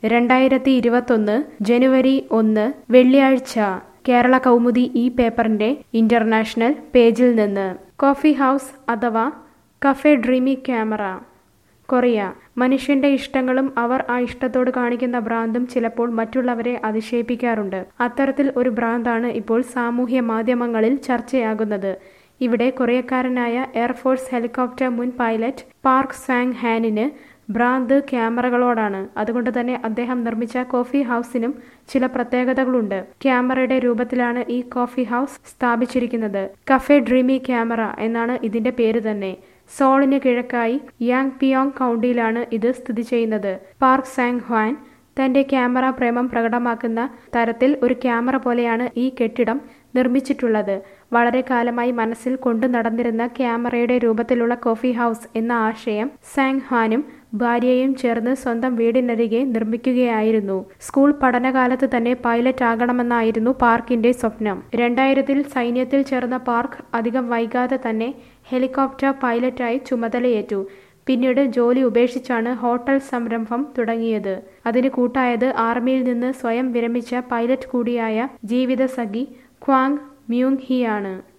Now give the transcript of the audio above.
രണ്ടായിരത്തി ഇരുപത്തൊന്ന് ജനുവരി ഒന്ന് വെള്ളിയാഴ്ച കേരള കൗമുദി ഈ പേപ്പറിന്റെ ഇന്റർനാഷണൽ പേജിൽ നിന്ന് കോഫി ഹൗസ് അഥവാ കഫേ ഡ്രീമി ക്യാമറ കൊറിയ മനുഷ്യന്റെ ഇഷ്ടങ്ങളും അവർ ആ ഇഷ്ടത്തോട് കാണിക്കുന്ന ഭ്രാന്തും ചിലപ്പോൾ മറ്റുള്ളവരെ അതിശയിപ്പിക്കാറുണ്ട് അത്തരത്തിൽ ഒരു ഭ്രാന്താണ് ഇപ്പോൾ സാമൂഹ്യ മാധ്യമങ്ങളിൽ ചർച്ചയാകുന്നത് ഇവിടെ കൊറിയക്കാരനായ എയർഫോഴ്സ് ഹെലികോപ്റ്റർ മുൻ പൈലറ്റ് പാർക്ക് സാങ് ഹാനിന് ഭ്രാന്ത് ക്യാമറകളോടാണ് അതുകൊണ്ട് തന്നെ അദ്ദേഹം നിർമ്മിച്ച കോഫി ഹൗസിനും ചില പ്രത്യേകതകളുണ്ട് ക്യാമറയുടെ രൂപത്തിലാണ് ഈ കോഫി ഹൗസ് സ്ഥാപിച്ചിരിക്കുന്നത് കഫേ ഡ്രീമി ക്യാമറ എന്നാണ് ഇതിന്റെ പേര് തന്നെ സോളിന് കിഴക്കായി യാങ് പിയോങ് കൗണ്ടിയിലാണ് ഇത് സ്ഥിതി ചെയ്യുന്നത് പാർക്ക് സാങ് ഹ്വാൻ തന്റെ ക്യാമറ പ്രേമം പ്രകടമാക്കുന്ന തരത്തിൽ ഒരു ക്യാമറ പോലെയാണ് ഈ കെട്ടിടം നിർമ്മിച്ചിട്ടുള്ളത് വളരെ കാലമായി മനസ്സിൽ കൊണ്ടു നടന്നിരുന്ന ക്യാമറയുടെ രൂപത്തിലുള്ള കോഫി ഹൗസ് എന്ന ആശയം സാങ് ഹാനും ഭാര്യയും ചേർന്ന് സ്വന്തം വീടിനരികെ നിർമ്മിക്കുകയായിരുന്നു സ്കൂൾ പഠനകാലത്ത് തന്നെ പൈലറ്റ് ആകണമെന്നായിരുന്നു പാർക്കിന്റെ സ്വപ്നം രണ്ടായിരത്തിൽ സൈന്യത്തിൽ ചേർന്ന പാർക്ക് അധികം വൈകാതെ തന്നെ ഹെലികോപ്റ്റർ പൈലറ്റായി ചുമതലയേറ്റു പിന്നീട് ജോലി ഉപേക്ഷിച്ചാണ് ഹോട്ടൽ സംരംഭം തുടങ്ങിയത് അതിന് കൂട്ടായത് ആർമിയിൽ നിന്ന് സ്വയം വിരമിച്ച പൈലറ്റ് കൂടിയായ ജീവിതസഖി ക്വാങ് മ്യൂങ് ഹിയാണ്